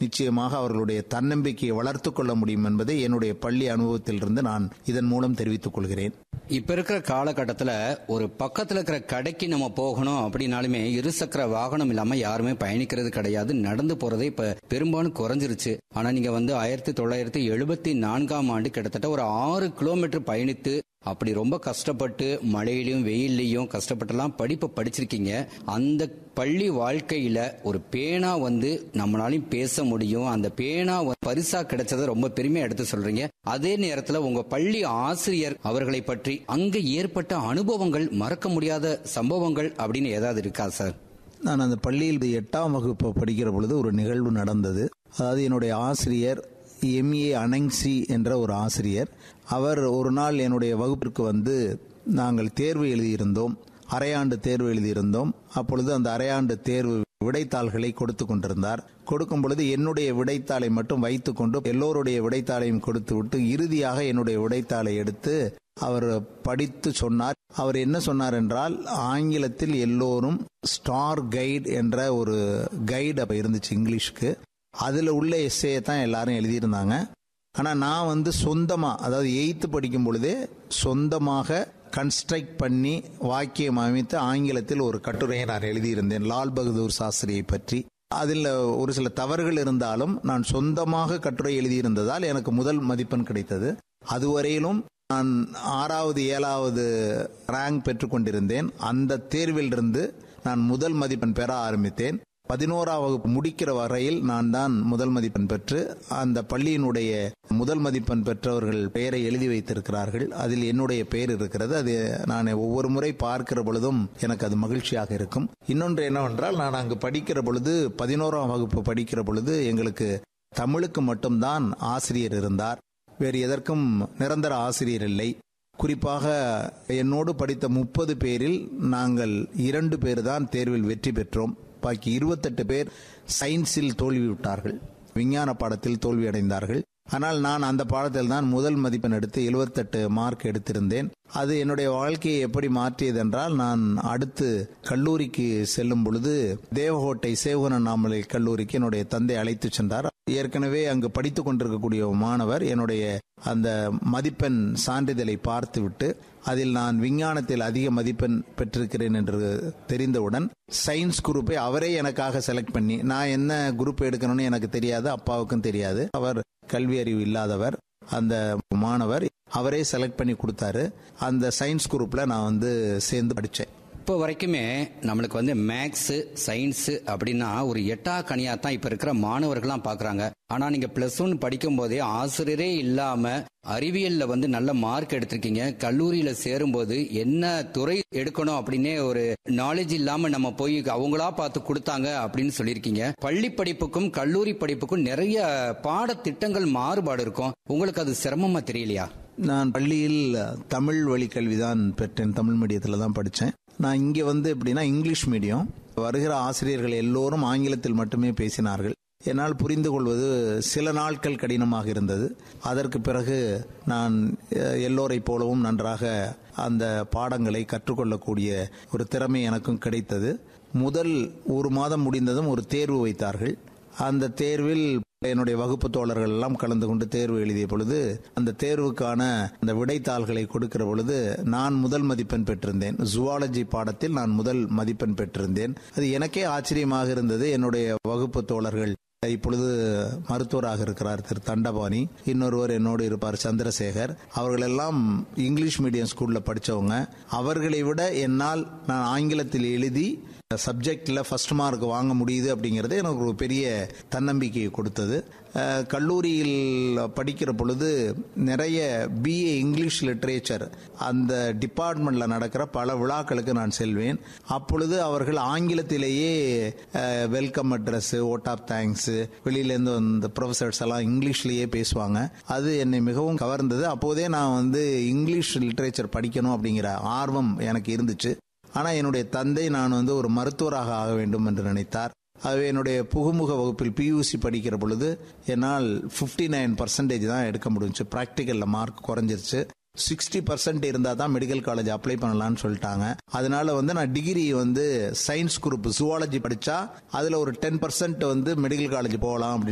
நிச்சயமாக அவர்களுடைய தன்னம்பிக்கையை வளர்த்துக் கொள்ள முடியும் என்பதை என்னுடைய பள்ளி அனுபவத்திலிருந்து நான் இதன் மூலம் தெரிவித்துக் கொள்கிறேன் இப்ப இருக்கிற காலகட்டத்துல ஒரு பக்கத்துல இருக்கிற கடைக்கு நம்ம போகணும் அப்படின்னாலுமே இருசக்கர வாகனம் இல்லாம யாருமே பயணிக்கிறது கிடையாது நடந்து போறதே இப்ப பெரும்பாலும் குறைஞ்சிருச்சு ஆனா நீங்க வந்து ஆயிரத்தி தொள்ளாயிரத்தி எழுபத்தி நான்காம் ஆண்டு கிட்டத்தட்ட ஒரு ஆறு கிலோமீட்டர் பயணித்து அப்படி ரொம்ப கஷ்டப்பட்டு மழையிலையும் வெயில்லையும் கஷ்டப்பட்டுலாம் படிப்பை படிச்சிருக்கீங்க அந்த பள்ளி வாழ்க்கையில ஒரு பேனா வந்து நம்மளாலையும் பேச முடியும் அந்த பேனா வந்து பரிசா கிடைச்சதை ரொம்ப பெருமையா எடுத்து சொல்றீங்க அதே நேரத்துல உங்க பள்ளி ஆசிரியர் அவர்களை பற்றி அங்க ஏற்பட்ட அனுபவங்கள் மறக்க முடியாத சம்பவங்கள் அப்படின்னு ஏதாவது இருக்கா சார் நான் அந்த பள்ளியில் எட்டாம் வகுப்பு படிக்கிற பொழுது ஒரு நிகழ்வு நடந்தது அதாவது என்னுடைய ஆசிரியர் எம்ஏ அனங்சி என்ற ஒரு ஆசிரியர் அவர் ஒரு நாள் என்னுடைய வகுப்பிற்கு வந்து நாங்கள் தேர்வு எழுதியிருந்தோம் அரையாண்டு தேர்வு எழுதியிருந்தோம் அப்பொழுது அந்த அரையாண்டு தேர்வு விடைத்தாள்களை கொடுத்து கொண்டிருந்தார் கொடுக்கும் பொழுது என்னுடைய விடைத்தாளை மட்டும் வைத்துக்கொண்டு எல்லோருடைய விடைத்தாளையும் கொடுத்து விட்டு இறுதியாக என்னுடைய விடைத்தாளை எடுத்து அவர் படித்து சொன்னார் அவர் என்ன சொன்னார் என்றால் ஆங்கிலத்தில் எல்லோரும் ஸ்டார் கைட் என்ற ஒரு கைடு அப்ப இருந்துச்சு இங்கிலீஷ்க்கு அதுல உள்ள எஸ்ஏயை தான் எல்லாரும் எழுதியிருந்தாங்க ஆனா நான் வந்து சொந்தமா அதாவது எயித்து படிக்கும் பொழுதே சொந்தமாக கன்ஸ்ட்ரக்ட் பண்ணி வாக்கியம் அமைத்து ஆங்கிலத்தில் ஒரு கட்டுரையை நான் எழுதியிருந்தேன் லால் பகதூர் சாஸ்திரியை பற்றி அதில் ஒரு சில தவறுகள் இருந்தாலும் நான் சொந்தமாக கட்டுரை எழுதியிருந்ததால் எனக்கு முதல் மதிப்பெண் கிடைத்தது அதுவரையிலும் நான் ஆறாவது ஏழாவது ரேங்க் பெற்றுக்கொண்டிருந்தேன் அந்த தேர்விலிருந்து நான் முதல் மதிப்பெண் பெற ஆரம்பித்தேன் பதினோராம் வகுப்பு முடிக்கிற வரையில் நான் தான் முதல் மதிப்பெண் பெற்று அந்த பள்ளியினுடைய முதல் மதிப்பெண் பெற்றவர்கள் பெயரை எழுதி வைத்திருக்கிறார்கள் அதில் என்னுடைய பெயர் இருக்கிறது அது நான் ஒவ்வொரு முறை பார்க்கிற பொழுதும் எனக்கு அது மகிழ்ச்சியாக இருக்கும் இன்னொன்று என்னவென்றால் நான் அங்கு படிக்கிற பொழுது பதினோராம் வகுப்பு படிக்கிற பொழுது எங்களுக்கு தமிழுக்கு மட்டும்தான் ஆசிரியர் இருந்தார் வேறு எதற்கும் நிரந்தர ஆசிரியர் இல்லை குறிப்பாக என்னோடு படித்த முப்பது பேரில் நாங்கள் இரண்டு பேர் தான் தேர்வில் வெற்றி பெற்றோம் பாக்கி இருபத்தெட்டு பேர் சயின்ஸில் தோல்வியுற்றார்கள் விஞ்ஞான பாடத்தில் தோல்வி அடைந்தார்கள் ஆனால் நான் அந்த பாடத்தில் தான் முதல் மதிப்பெண் எடுத்து எழுபத்தெட்டு மார்க் எடுத்திருந்தேன் அது என்னுடைய வாழ்க்கையை எப்படி மாற்றியது என்றால் நான் அடுத்து கல்லூரிக்கு செல்லும் பொழுது தேவகோட்டை சேவகன் அண்ணாமலை கல்லூரிக்கு என்னுடைய தந்தை அழைத்து சென்றார் ஏற்கனவே அங்கு படித்துக் கொண்டிருக்கக்கூடிய மாணவர் என்னுடைய அந்த மதிப்பெண் சான்றிதழை பார்த்துவிட்டு அதில் நான் விஞ்ஞானத்தில் அதிக மதிப்பெண் பெற்றிருக்கிறேன் என்று தெரிந்தவுடன் சயின்ஸ் குரூப்பை அவரே எனக்காக செலக்ட் பண்ணி நான் என்ன குரூப் எடுக்கணும்னு எனக்கு தெரியாது அப்பாவுக்கும் தெரியாது அவர் கல்வி அறிவு இல்லாதவர் அந்த மாணவர் அவரே செலக்ட் பண்ணி கொடுத்தாரு அந்த சயின்ஸ் குரூப்ல நான் வந்து சேர்ந்து படித்தேன் இப்போ வரைக்குமே நம்மளுக்கு வந்து மேக்ஸ் சயின்ஸ் அப்படின்னா ஒரு எட்டா கனியா தான் இப்ப இருக்கிற மாணவர்கள்லாம் பாக்குறாங்க ஆனா நீங்க பிளஸ் ஒன் படிக்கும் போதே ஆசிரியரே இல்லாம அறிவியல்ல வந்து நல்ல மார்க் எடுத்திருக்கீங்க கல்லூரியில சேரும்போது என்ன துறை எடுக்கணும் அப்படின்னே ஒரு நாலேஜ் இல்லாம நம்ம போய் அவங்களா பார்த்து கொடுத்தாங்க அப்படின்னு சொல்லியிருக்கீங்க பள்ளி படிப்புக்கும் கல்லூரி படிப்புக்கும் நிறைய பாடத்திட்டங்கள் மாறுபாடு இருக்கும் உங்களுக்கு அது சிரமமா தெரியலையா நான் பள்ளியில் தமிழ் வழி கல்வி தான் பெற்றேன் தமிழ் மீடியத்தில் தான் படித்தேன் நான் இங்கே வந்து எப்படின்னா இங்கிலீஷ் மீடியம் வருகிற ஆசிரியர்கள் எல்லோரும் ஆங்கிலத்தில் மட்டுமே பேசினார்கள் என்னால் புரிந்து கொள்வது சில நாட்கள் கடினமாக இருந்தது அதற்கு பிறகு நான் எல்லோரை போலவும் நன்றாக அந்த பாடங்களை கற்றுக்கொள்ளக்கூடிய ஒரு திறமை எனக்கும் கிடைத்தது முதல் ஒரு மாதம் முடிந்ததும் ஒரு தேர்வு வைத்தார்கள் அந்த தேர்வில் என்னுடைய வகுப்பு தோழர்கள் எல்லாம் கலந்து கொண்டு தேர்வு எழுதிய பொழுது அந்த தேர்வுக்கான அந்த விடைத்தாள்களை கொடுக்கிற பொழுது நான் முதல் மதிப்பெண் பெற்றிருந்தேன் ஜுவாலஜி பாடத்தில் நான் முதல் மதிப்பெண் பெற்றிருந்தேன் அது எனக்கே ஆச்சரியமாக இருந்தது என்னுடைய வகுப்பு தோழர்கள் இப்பொழுது மருத்துவராக இருக்கிறார் திரு தண்டபாணி இன்னொருவர் என்னோடு இருப்பார் சந்திரசேகர் அவர்களெல்லாம் இங்கிலீஷ் மீடியம் ஸ்கூல்ல படிச்சவங்க அவர்களை விட என்னால் நான் ஆங்கிலத்தில் எழுதி சப்ஜெக்ட்ல ஃபர்ஸ்ட் மார்க் வாங்க முடியுது அப்படிங்கிறது எனக்கு ஒரு பெரிய தன்னம்பிக்கையை கொடுத்தது கல்லூரியில் படிக்கிற பொழுது நிறைய பிஏ இங்கிலீஷ் லிட்ரேச்சர் அந்த டிபார்ட்மெண்ட்ல நடக்கிற பல விழாக்களுக்கு நான் செல்வேன் அப்பொழுது அவர்கள் ஆங்கிலத்திலேயே welcome address vote of thanks வெளியிலேருந்து வந்த ப்ரொஃபசர்ஸ் எல்லாம் இங்கிலீஷ்லேயே பேசுவாங்க அது என்னை மிகவும் கவர்ந்தது அப்போதே நான் வந்து இங்கிலீஷ் லிட்ரேச்சர் படிக்கணும் அப்படிங்கிற ஆர்வம் எனக்கு இருந்துச்சு ஆனால் என்னுடைய தந்தை நான் வந்து ஒரு மருத்துவராக ஆக வேண்டும் என்று நினைத்தார் ஆகவே என்னுடைய புகுமுக வகுப்பில் பியூசி படிக்கிற பொழுது என்னால் ஃபிஃப்டி நைன் பர்சன்டேஜ் தான் எடுக்க முடிஞ்சு ப்ராக்டிக்கலில் மார்க் குறைஞ்சிருச்சு சிக்ஸ்டி பர்சன்ட் இருந்தால் தான் மெடிக்கல் காலேஜ் அப்ளை பண்ணலாம்னு சொல்லிட்டாங்க அதனால வந்து நான் டிகிரி வந்து சயின்ஸ் குரூப் ஜுவாலஜி படித்தா அதில் ஒரு டென் பர்சன்ட் வந்து மெடிக்கல் காலேஜ் போகலாம் அப்படின்னு